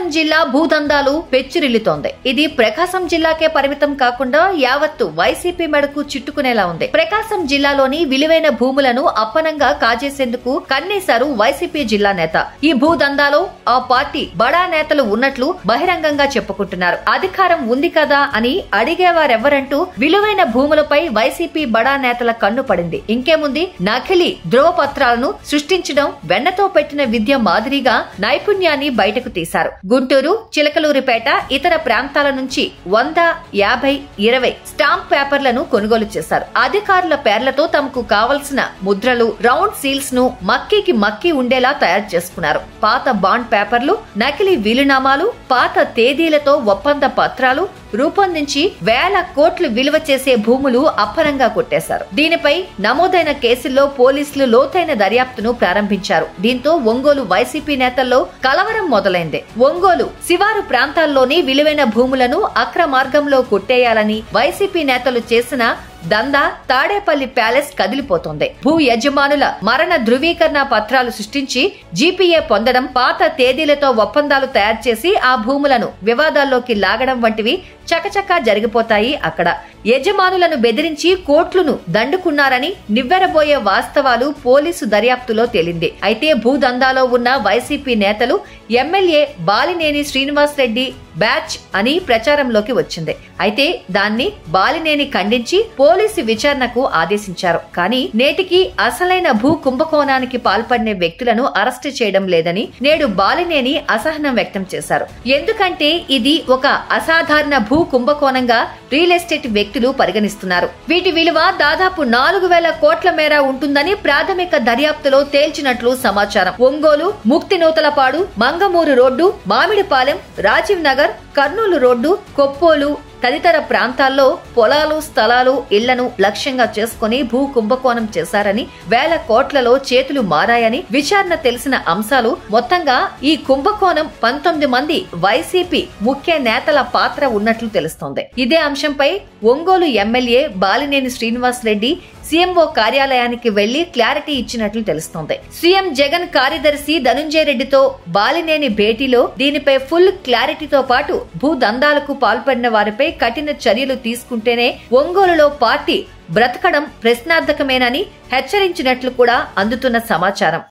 ప్రకాశం జిల్లా భూదందాలు పెచ్చురిల్లుతోంది ఇది ప్రకాశం జిల్లాకే పరిమితం కాకుండా యావత్తు వైసీపీ మెడకు చుట్టుకునేలా ఉంది ప్రకాశం జిల్లాలోని విలువైన భూములను అప్పనంగా కాజేసేందుకు కన్నేశారు వైసీపీ జిల్లా నేత ఈ భూదందాలో ఆ పార్టీ బడా నేతలు ఉన్నట్లు బహిరంగంగా చెప్పుకుంటున్నారు అధికారం ఉంది కదా అని అడిగేవారెవ్వరంటూ విలువైన భూములపై వైసీపీ బడా నేతల కన్ను పడింది ఇంకేముంది నకిలీ ధ్రువపత్రాలను సృష్టించడం వెన్నతో పెట్టిన విద్య మాదిరిగా నైపుణ్యాన్ని బయటకు తీశారు గుంటూరు చిలకలూరిపేట ఇతర ప్రాంతాల నుంచి వంద యాభై ఇరవై స్టాంప్ పేపర్లను కొనుగోలు చేశారు అధికారుల పేర్లతో తమకు కావలసిన ముద్రలు రౌండ్ సీల్స్ ను మక్కీకి మక్కీ ఉండేలా తయారు చేసుకున్నారు పాత బాండ్ పేపర్లు నకిలీ వీలునామాలు పాత తేదీలతో ఒప్పంద పత్రాలు రూపొందించి వేల కోట్లు విలువ చేసే భూములు అప్పనంగా కొట్టేశారు దీనిపై నమోదైన కేసుల్లో పోలీసులు లోతైన దర్యాప్తును ప్రారంభించారు దీంతో ఒంగోలు వైసీపీ నేతల్లో కలవరం మొదలైంది ఒంగోలు శివారు ప్రాంతాల్లోని విలువైన భూములను అక్రమార్గంలో కొట్టేయాలని వైసీపీ నేతలు చేసిన దందా తాడేపల్లి ప్యాలెస్ కదిలిపోతోంది భూ యజమానుల మరణ ధృవీకరణ పత్రాలు సృష్టించి జీపీఏ పొందడం పాత తేదీలతో ఒప్పందాలు తయారు చేసి ఆ భూములను వివాదాల్లోకి లాగడం వంటివి చకచకా జరిగిపోతాయి అక్కడ యజమానులను బెదిరించి కోట్లును దండుకున్నారని నివ్వెరబోయే వాస్తవాలు పోలీసు దర్యాప్తులో తేలింది అయితే భూదందాలో ఉన్న వైసీపీ నేతలు ఎమ్మెల్యే బాలినేని శ్రీనివాస్ రెడ్డి బ్యాచ్ అని ప్రచారంలోకి వచ్చింది అయితే దాన్ని బాలినేని ఖండించి పోలీసు విచారణకు ఆదేశించారు కానీ నేటికి అసలైన భూ కుంభకోణానికి పాల్పడిన వ్యక్తులను అరెస్టు చేయడం లేదని నేడు బాలినేని అసహనం వ్యక్తం చేశారు ఎందుకంటే ఇది ఒక అసాధారణ భూ కుంభకోణంగా రియల్ ఎస్టేట్ వ్యక్తులు పరిగణిస్తున్నారు వీటి విలువ దాదాపు నాలుగు వేల కోట్ల మేర ఉంటుందని ప్రాథమిక దర్యాప్తులో తేల్చినట్లు సమాచారం ఒంగోలు ముక్తి నూతలపాడు మంగమూరు రోడ్డు మామిడిపాలెం రాజీవ్ నగర్ కర్నూలు రోడ్డు కొప్పోలు తదితర ప్రాంతాల్లో పొలాలు స్థలాలు ఇళ్లను లక్ష్యంగా చేసుకుని భూ కుంభకోణం చేశారని వేల కోట్లలో చేతులు మారాయని విచారణ తెలిసిన అంశాలు మొత్తంగా ఈ కుంభకోణం పంతొమ్మిది మంది వైసీపీ ముఖ్య నేతల పాత్ర ఉన్నట్లు తెలుస్తోంది ఇదే అంశంపై ఒంగోలు ఎమ్మెల్యే బాలినేని శ్రీనివాస్ రెడ్డి సీఎంఓ కార్యాలయానికి వెళ్లి క్లారిటీ ఇచ్చినట్లు తెలుస్తోంది సీఎం జగన్ కార్యదర్శి ధనుంజయ రెడ్డితో బాలినేని భేటీలో దీనిపై ఫుల్ క్లారిటీతో పాటు భూదందాలకు పాల్పడిన వారిపై కఠిన చర్యలు తీసుకుంటేనే ఒంగోలులో పార్టీ బ్రతకడం ప్రశ్నార్థకమేనని హెచ్చరించినట్లు కూడా అందుతున్న సమాచారం